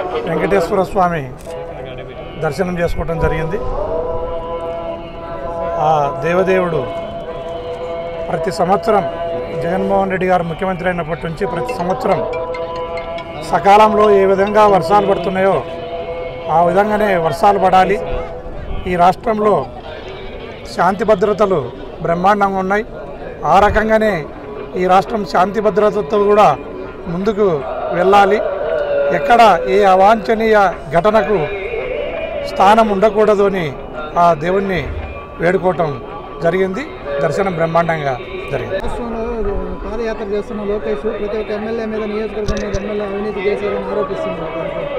వెంకటేశ్వర స్వామి దర్శనం చేసుకోవటం జరిగింది ఆ దేవదేవుడు ప్రతి సంవత్సరం జగన్మోహన్ రెడ్డి గారు ముఖ్యమంత్రి అయినప్పటి నుంచి ప్రతి సంవత్సరం సకాలంలో ఏ విధంగా వర్షాలు పడుతున్నాయో ఆ విధంగానే వర్షాలు పడాలి ఈ రాష్ట్రంలో శాంతి భద్రతలు బ్రహ్మాండంగా ఉన్నాయి ఆ రకంగానే ఈ రాష్ట్రం శాంతి భద్రతతో కూడా ముందుకు వెళ్ళాలి ఎక్కడ ఏ అవాంఛనీయ ఘటనకు స్థానం ఉండకూడదు అని ఆ దేవుణ్ణి వేడుకోవటం జరిగింది దర్శనం బ్రహ్మాండంగా జరిగింది రాష్ట్రంలో పాదయాత్ర చేస్తున్న లోకేష్ ప్రతి ఒక్క ఎమ్మెల్యే మీద నియోజకవర్గం మీద ఎమ్మెల్యే అవినీతి చేశారని ఆరోపిస్తున్నారు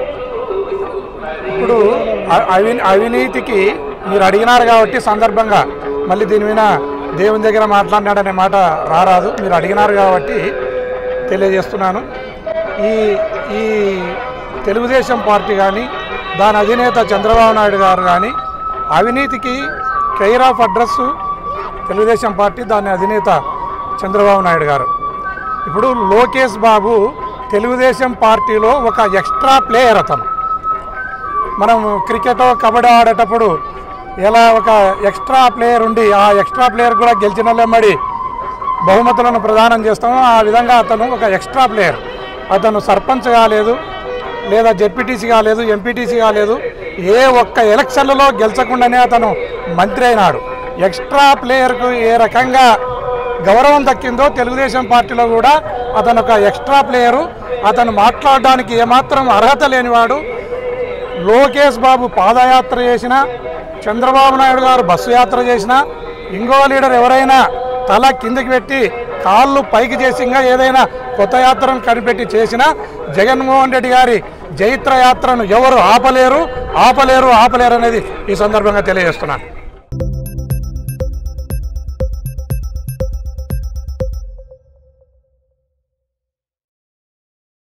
ఇప్పుడు అ- అవి అవినీతికి మీరు అడిగినారు కాబట్టి సందర్భంగా మళ్ళీ దీని మీద దేవుని దగ్గర మాట్లాడినాడనే మాట రారాదు మీరు అడిగినారు కాబట్టి తెలియజేస్తున్నాను ఈ ఈ తెలుగుదేశం పార్టీ కానీ దాని అధినేత చంద్రబాబు నాయుడు గారు కానీ అవినీతికి care of address Telugu Desam party దాని అధినేత చంద్రబాబు నాయుడు గారు ఇప్పుడు లోకేష్ బాబు తెలుగుదేశం పార్టీలో ఒక ఎక్స్ట్రా ప్లేయర్ అతను మనం క్రికెట్ కబడ్డీ ఆడేటప్పుడు ఎలా ఒక ఎక్స్ట్రా ప్లేయర్ ఉండి ఆ ఎక్స్ట్రా ప్లేయర్ కూడా గెలిచిన వాళ్ళెమ్మడి బహుమతులను ప్రదానం చేస్తామో ఆ విధంగా అతను ఒక ఎక్స్ట్రా ప్లేయర్ అతను సర్పంచ్ కాలేదు లేదా జెడ్పీటీసీ కాలేదు ఎంపీటీసీ కాలేదు ఏ ఒక్క ఎలక్షన్లలో గెలిచకుండానే అతను మంత్రి అయినాడు ఎక్స్ట్రా ప్లేయర్కు ఏ రకంగా గౌరవం దక్కిందో తెలుగుదేశం పార్టీలో కూడా అతను ఒక ఎక్స్ట్రా ప్లేయరు అతను మాట్లాడడానికి ఏమాత్రం అర్హత లేనివాడు లోకేష్ బాబు పాదయాత్ర చేసినా చంద్రబాబు నాయుడు గారు బస్సు యాత్ర చేసినా ఇంకో లీడర్ ఎవరైనా తల కిందకి పెట్టి కాళ్ళు పైకి చేసి ఇంకా ఏదైనా కొత్త యాత్రను కనిపెట్టి చేసినా జగన్మోహన్ రెడ్డి గారి జైత్ర యాత్రను ఎవరు ఆపలేరు ఆపలేరు ఆపలేరు అనేది ఈ సందర్భంగా తెలియజేస్తున్నాను